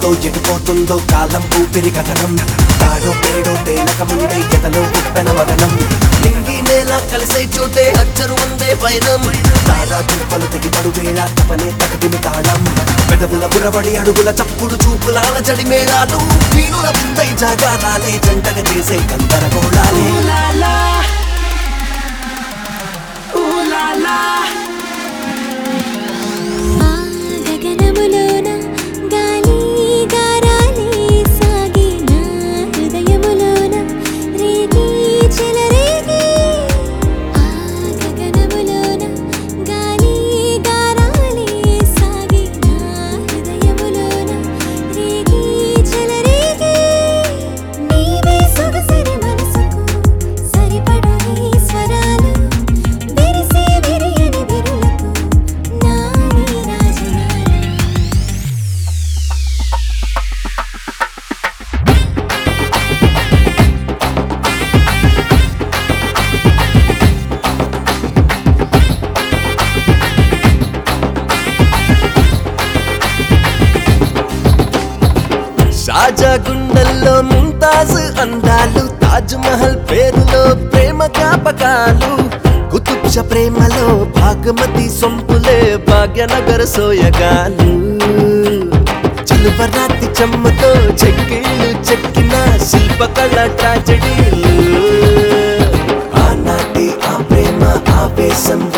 వస్తుందో ఎటుపోతుందో కాలం ఊపిరి కథనం తాడో పేడో తేలక ముందే ఎదలో ఉప్పెన మదనం నింగి నేల కలిసే చోటే అచ్చరు ఉందే పైనం తారా చుప్పలు తెగిపడు వేళ తపనే తగదిమి తాళం పెదవుల బురబడి అడుగుల చప్పుడు చూపులాల జడి మేళాలు వీణుల విందై జాగారాలే జంటగా చేసే గందరగోళాలే ఆ గగనములోన గాలి గారాలే సాగిన హృదయములోన రేగి చెలరేగి ఆ గగనములోన గాలి గారాలే సాగిన హృదయములోన రేగి చెలరేగి నీవే సొగసరి మనసుకు సరిపడు ఈ స్వరాలు విరిసే విరియని విరులకు నాని రాజనాలు షాజా గుండెల్లో ముంతాజ్ అందాలు తాజ్ మహల్ పేరులో ప్రేమ జ్ఞాపకాలు కుతుబ్ష ప్రేమలో భాగమతి సొంపులే భాగ్యనగర సోయగాలు చిలువరాతి చెమ్మతో చెక్కిళ్ళు చెక్కిన శిల్పకళ ట్రాజడీలు ఆనాటి ఆ ప్రేమ ఆవేశం